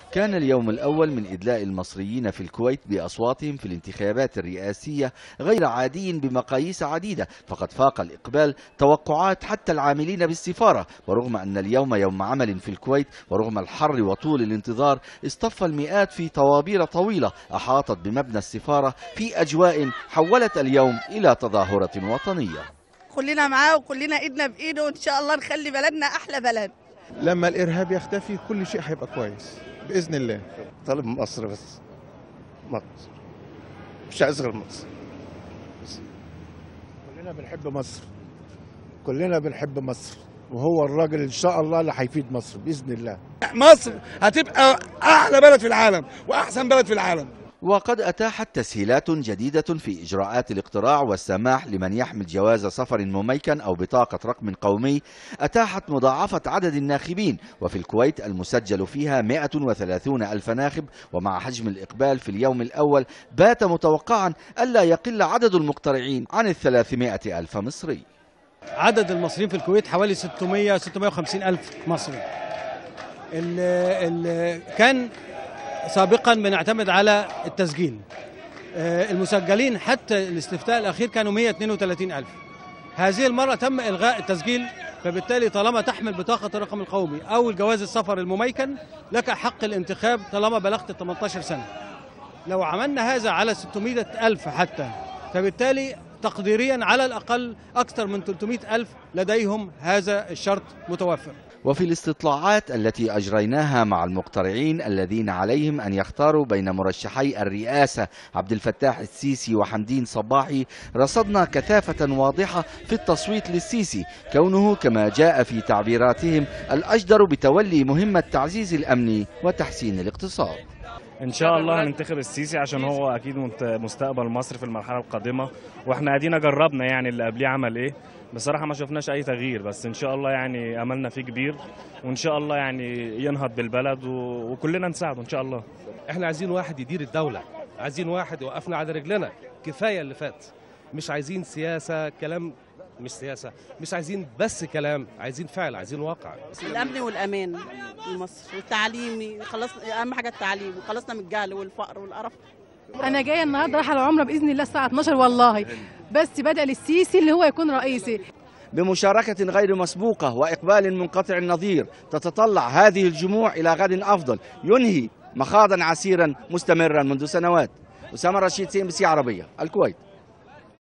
كان اليوم الأول من إدلاء المصريين في الكويت بأصواتهم في الانتخابات الرئاسية غير عادي بمقاييس عديدة فقد فاق الإقبال توقعات حتى العاملين بالسفارة ورغم أن اليوم يوم عمل في الكويت ورغم الحر وطول الانتظار اصطف المئات في طوابير طويلة أحاطت بمبنى السفارة في أجواء حولت اليوم إلى تظاهرة وطنية كلنا معاه وكلنا ايدنا بايده وان شاء الله نخلي بلدنا احلى بلد لما الارهاب يختفي كل شيء هيبقى كويس باذن الله طالب مصر بس مصر مش عايز غير مصر كلنا بنحب مصر كلنا بنحب مصر وهو الراجل ان شاء الله اللي هيفيد مصر باذن الله مصر هتبقى احلى بلد في العالم واحسن بلد في العالم وقد أتاحت تسهيلات جديدة في إجراءات الاقتراع والسماح لمن يحمل جواز سفر مميكن أو بطاقة رقم قومي أتاحت مضاعفة عدد الناخبين وفي الكويت المسجل فيها 130 ألف ناخب ومع حجم الإقبال في اليوم الأول بات متوقعا ألا يقل عدد المقترعين عن الثلاثمائة ألف مصري عدد المصريين في الكويت حوالي 600 650 ألف مصري ال ال كان سابقا بنعتمد على التسجيل آه، المسجلين حتى الاستفتاء الأخير كانوا 132 ألف هذه المرة تم إلغاء التسجيل فبالتالي طالما تحمل بطاقة الرقم القومي أو الجواز السفر المميكن لك حق الانتخاب طالما بلغت 18 سنة لو عملنا هذا على 600 ألف حتى فبالتالي تقديريا على الأقل أكثر من 300 ألف لديهم هذا الشرط متوفر وفي الاستطلاعات التي أجريناها مع المقترعين الذين عليهم أن يختاروا بين مرشحي الرئاسة عبد الفتاح السيسي وحمدين صباحي رصدنا كثافة واضحة في التصويت للسيسي كونه كما جاء في تعبيراتهم الأجدر بتولي مهمة تعزيز الأمن وتحسين الاقتصاد ان شاء الله هننتخب السيسي عشان هو اكيد منت- مستقبل مصر في المرحله القادمه واحنا ادينا جربنا يعني اللي قبليه عمل ايه بصراحه ما شفناش اي تغيير بس ان شاء الله يعني املنا فيه كبير وان شاء الله يعني ينهض بالبلد و... وكلنا نساعده ان شاء الله احنا عايزين واحد يدير الدولة عايزين واحد يوقفنا على رجلنا كفاية اللي فات مش عايزين سياسة كلام مش سياسة مش عايزين بس كلام عايزين فعل عايزين واقع الامن والامان لمصر والتعليم خلاص اهم حاجه التعليم وخلصنا من الجهل والفقر والقرف انا جايه النهارده رايحه العمره باذن الله الساعه 12 والله بس بدا للسيسي اللي هو يكون رئيسي بمشاركة غير مسبوقة وإقبال منقطع النظير تتطلع هذه الجموع إلى غد أفضل ينهي مخاضا عسيرا مستمرا منذ سنوات أسامة رشيد سي ام سي عربية الكويت